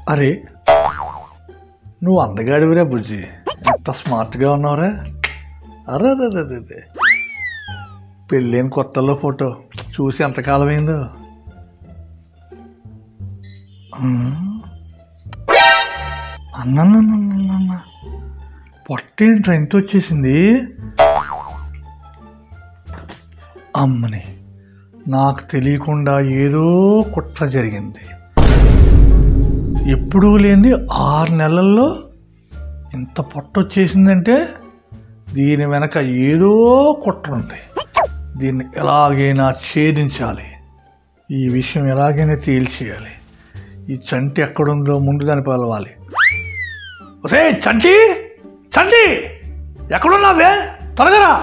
అరే నువ్వు అందగాడివిరా బుజ్జి ఎంత స్మార్ట్గా ఉన్నావురా అరే అరే అరే అరే పెళ్ళైన కొత్తలో ఫోటో చూసి ఎంతకాలం అయిందో అన్న పొట్టేంట్రా ఎంత వచ్చేసింది అమ్మని నాకు తెలియకుండా ఏదో కుట్ర జరిగింది ఎప్పుడూ లేని ఆరు నెలల్లో ఇంత పొట్ట వచ్చేసిందంటే దీని వెనక ఏదో కుట్ర ఉంది దీన్ని ఎలాగైనా ఛేదించాలి ఈ విషయం ఎలాగైనా తేల్చేయాలి ఈ చంటి ఎక్కడుందో ముందు దాన్ని పిలవాలి ఒసే చంటి చంటి ఎక్కడున్నావే త్వరగా రా.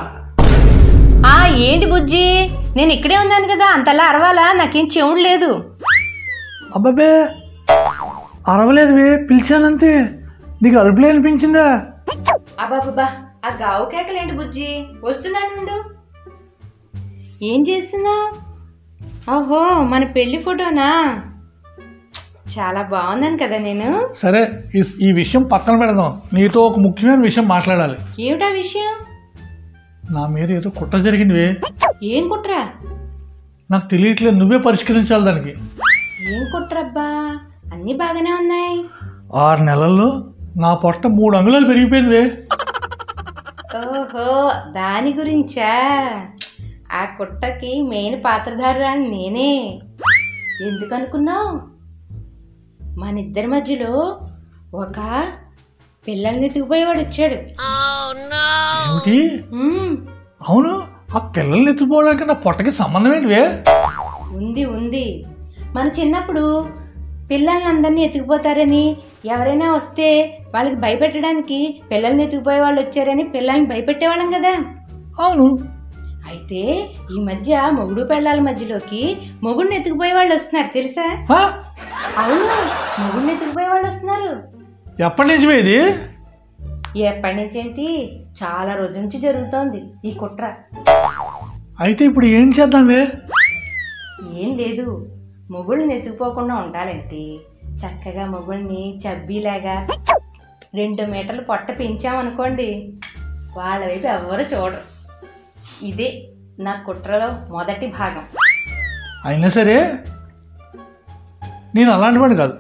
ఆ ఏంటి బుజ్జి నేను ఇక్కడే ఉన్నాను కదా అంతలా అరవాలా నాకేం చెవుడు లేదు అబ్బాబే అరవలేదువే పిలిచానంతే నీకు అరుపులే అనిపించిందా అబ్బాబ్బా ఆ గావు కేకలేంటి బుజ్జి వస్తున్నానుండు ఏం చేస్తున్నావు ఓహో మన పెళ్లి ఫోటోనా చాలా బాగున్నాను కదా నేను సరే ఈ- ఈ విషయం పక్కన పెడదాం నీతో ఒక ముఖ్యమైన విషయం మాట్లాడాలి ఏమిటా విషయం నా మీద ఏదో కుట్ర జరిగిందివే ఏం కుట్రా నాకు తెలియట్లేదు నువ్వే పరిష్కరించాలి దానికి ఏం కుట్రబ్బా అన్నీ బాగానే ఉన్నాయి ఆరు నెలల్లో నా పొట్ట మూడు అంగుళాలు పెరిగిపోయిందివే ఓహో దాని గురించా ఆ కుట్టకి మెయిన్ పాత్రధారురాలు నేనే ఎందుకు అనుకున్నావు మన ఇద్దరి మధ్యలో ఒక పిల్లల్ని ఎత్తుకుపోయేవాడు వచ్చాడు ఏమిటి ఉమ్, అవును ఆ పిల్లల్ని ఎత్తుకోవడానికి నా పొట్టకి సంబంధం ఏంటివే ఉంది ఉంది మన చిన్నప్పుడు పిల్లల్ని అందరినీ ఎత్తుకుపోతారని ఎవరైనా వస్తే వాళ్ళకి భయపెట్టడానికి పిల్లల్ని ఎత్తుకుపోయే వాళ్ళు వచ్చారని పిల్లల్ని భయపెట్టేవాళ్ళం కదా అవును అయితే ఈ మధ్య మొగుడు పెళ్ళాల మధ్యలోకి మొగుడిని ఎత్తుకుపోయే వాళ్ళు వస్తున్నారు తెలుసా ఆ? అవును మొగుడిని ఎత్తుకుపోయే వాళ్ళు వస్తున్నారు ఎప్పటి నుంచి వే ఇది ఎప్పటి నుంచి ఏంటి చాలా రోజుల నుంచి జరుగుతోంది ఈ కుట్ర అయితే ఇప్పుడు ఏం చేద్దాంవే ఏం లేదు మొగుళ్ళని ఎత్తుకుపోకుండా ఉండాలంటే చక్కగా మొగుళ్ళని చబ్బీలాగా రెండు మీటర్లు పొట్ట పెంచామనుకోండి వాళ్ళ వైపు ఎవరు చూడరు ఇదే నా కుట్రలో మొదటి భాగం అయినా సరే నేను అలాంటి వాడు కాదు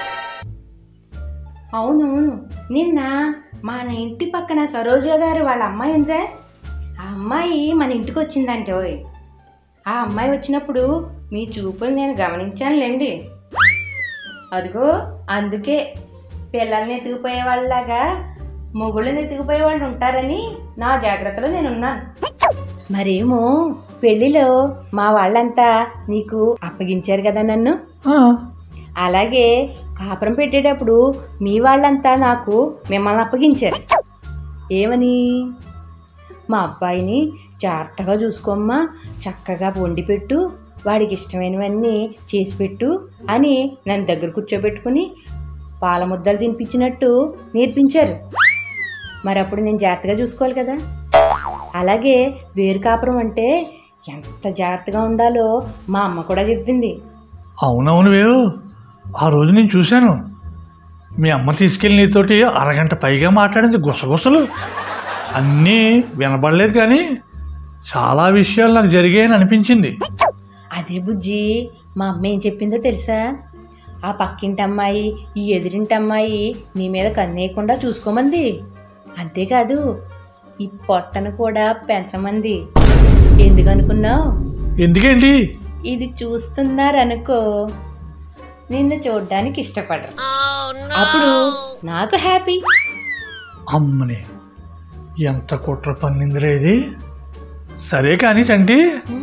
అవునవును నిన్న మన ఇంటి పక్కన సరోజ గారు వాళ్ళ అమ్మాయి ఉందా ఆ అమ్మాయి మన ఇంటికి వచ్చిందంటే ఓయ్ ఆ అమ్మాయి వచ్చినప్పుడు మీ చూపులు నేను గమనించానులేండి అదిగో అందుకే పిల్లల్ని ఎత్తుకుపోయే వాళ్ళలాగా మొగుళ్ళని ఎత్తుకుపోయే వాళ్ళు ఉంటారని నా జాగ్రత్తలో నేనున్నాను మరేమో పెళ్లిలో మా వాళ్ళంతా నీకు అప్పగించారు కదా నన్ను ఆ, అలాగే కాపురం పెట్టేటప్పుడు మీ వాళ్ళంతా నాకు మిమ్మల్ని అప్పగించారు ఏమని మా అబ్బాయిని జాగ్రత్తగా చూసుకోమ్మా చక్కగా వండి పెట్టు వాడికి ఇష్టమైనవన్నీ చేసి పెట్టు అని నన్ను దగ్గర కూర్చోబెట్టుకుని పాల ముద్దలు తినిపించినట్టు నేర్పించారు మరి అప్పుడు నేను జాగ్రత్తగా చూసుకోవాలి కదా అలాగే వేరు కాపురం అంటే ఎంత జాగ్రత్తగా ఉండాలో మా అమ్మ కూడా చెప్పింది అవునవును వేవు ఆ రోజు నేను చూశాను మీ అమ్మ తీసుకెళ్ళి నీతోటి అరగంట పైగా మాట్లాడింది గుసగుసలు అన్నీ వినబడలేదు కానీ చాలా విషయాలు నాకు జరిగాయని అనిపించింది అదే బుజ్జి మా అమ్మ ఏం చెప్పిందో తెలుసా ఆ పక్కింటి అమ్మాయి ఈ ఎదురింటి అమ్మాయి నీ మీద కన్నేయకుండా చూసుకోమంది అంతేకాదు ఈ పొట్టను కూడా పెంచమంది ఎందుకనుకున్నావు ఎందుకేంటి ఇది చూస్తున్నారనుకో నిన్ను చూడడానికి ఇష్టపడరు అప్పుడు నాకు హ్యాపీ అమ్మని ఎంత కుట్ర పన్నిందిరా ఇది సరే కానీ చంటి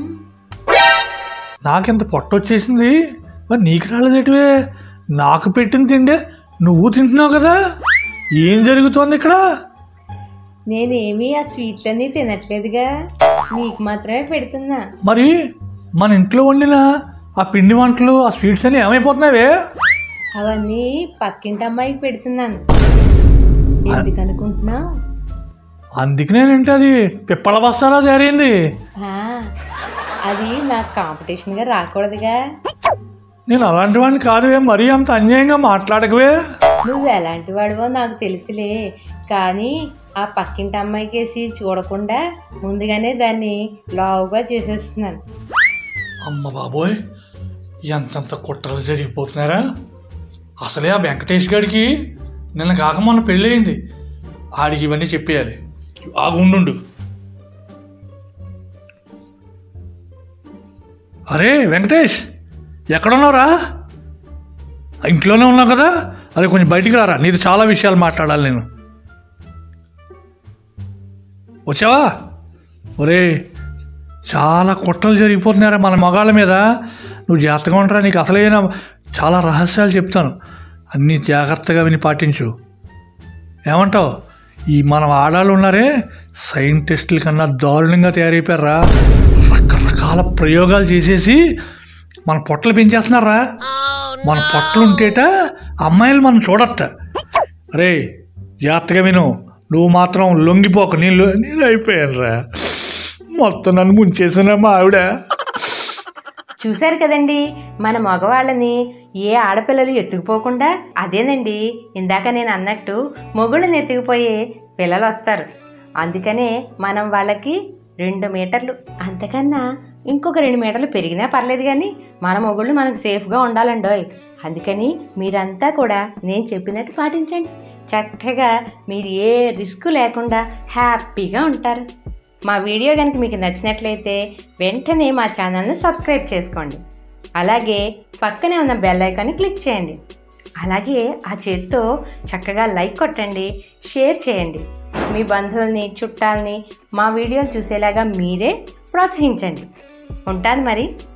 నాకింత పొట్ట వచ్చేసింది మరి నీకు రాలేదేటివే నాకు పెట్టిన తిండే నువ్వు తింటున్నావు కదా ఏం జరుగుతోంది ఇక్కడ నేనేమీ ఆ స్వీట్లన్నీ తినట్లేదుగా నీకు మాత్రమే పెడుతున్నా మరి మన ఇంట్లో వండిన ఆ పిండి వంటలు ఆ స్వీట్స్ అన్ని ఏమైపోతున్నావే అవన్నీ పక్కింటి అమ్మాయికి పెడుతున్నాను ఎందుకు అనుకుంటున్నావు అందుకనేనంటే అది పిప్పల బస్తాలా తయారైంది అది నాకు కాంపిటీషన్గా రాకూడదుగా నేను అలాంటి వాడిని కాదువే మరీ అంత అన్యాయంగా మాట్లాడకవే నువ్వు ఎలాంటి వాడివో నాకు తెలుసులే కానీ ఆ పక్కింటి అమ్మాయికేసి చూడకుండా ముందుగానే దాన్ని లావుగా చేసేస్తున్నాను అమ్మ బాబోయ్ ఎంతంత కుట్రలు జరిగిపోతున్నారా అసలే ఆ వెంకటేష్ గారికి నిన్న కాక మొన్న పెళ్ళయింది ఆడికి ఇవన్నీ చెప్పేయాలి ఆగుండు అరే వెంకటేష్ ఎక్కడున్నావురా ఇంట్లోనే ఉన్నావు కదా అదే కొంచెం బయటికి రారా నీతో చాలా విషయాలు మాట్లాడాలి నేను వచ్చావా ఒరే చాలా కుట్రలు జరిగిపోతున్నారా మన మగాళ్ళ మీద నువ్వు జాగ్రత్తగా ఉంటారా నీకు అసలైన చాలా రహస్యాలు చెప్తాను అన్నీ జాగ్రత్తగా విని పాటించు ఏమంటావు ఈ మన ఆడాళ్ళు ఉన్నారే సైంటిస్టుల కన్నా దారుణంగా తయారైపోయారా రకరకాల ప్రయోగాలు చేసేసి మన పొట్టలు పెంచేస్తున్నారా మన పొట్టలు ఉంటేట అమ్మాయిలు మనం చూడట రే జాగ్రత్తగా విను నువ్వు మాత్రం లొంగిపోక నేను నేను అయిపోయాను రా మొత్తం నన్ను ముంచేసిన మా ఆవిడ చూశారు కదండి మన మగవాళ్ళని ఏ ఆడపిల్లలు ఎత్తుకుపోకుండా అదేనండి ఇందాక నేను అన్నట్టు మొగుళ్ళని ఎత్తుకుపోయే పిల్లలు వస్తారు అందుకనే మనం వాళ్ళకి రెండు మీటర్లు అంతకన్నా ఇంకొక రెండు మీటర్లు పెరిగినా పర్లేదు కానీ మన మొగుళ్ళు మనకు సేఫ్గా ఉండాలండోయ్ అందుకని మీరంతా కూడా నేను చెప్పినట్టు పాటించండి చక్కగా మీరు ఏ రిస్క్ లేకుండా హ్యాపీగా ఉంటారు మా వీడియో కనుక మీకు నచ్చినట్లయితే వెంటనే మా ఛానల్ని సబ్స్క్రైబ్ చేసుకోండి అలాగే పక్కనే ఉన్న బెల్ ఐకాన్ని క్లిక్ చేయండి అలాగే ఆ చేత్తో చక్కగా లైక్ కొట్టండి షేర్ చేయండి మీ బంధువుల్ని చుట్టాలని మా వీడియోలు చూసేలాగా మీరే ప్రోత్సహించండి ఉంటాను మరి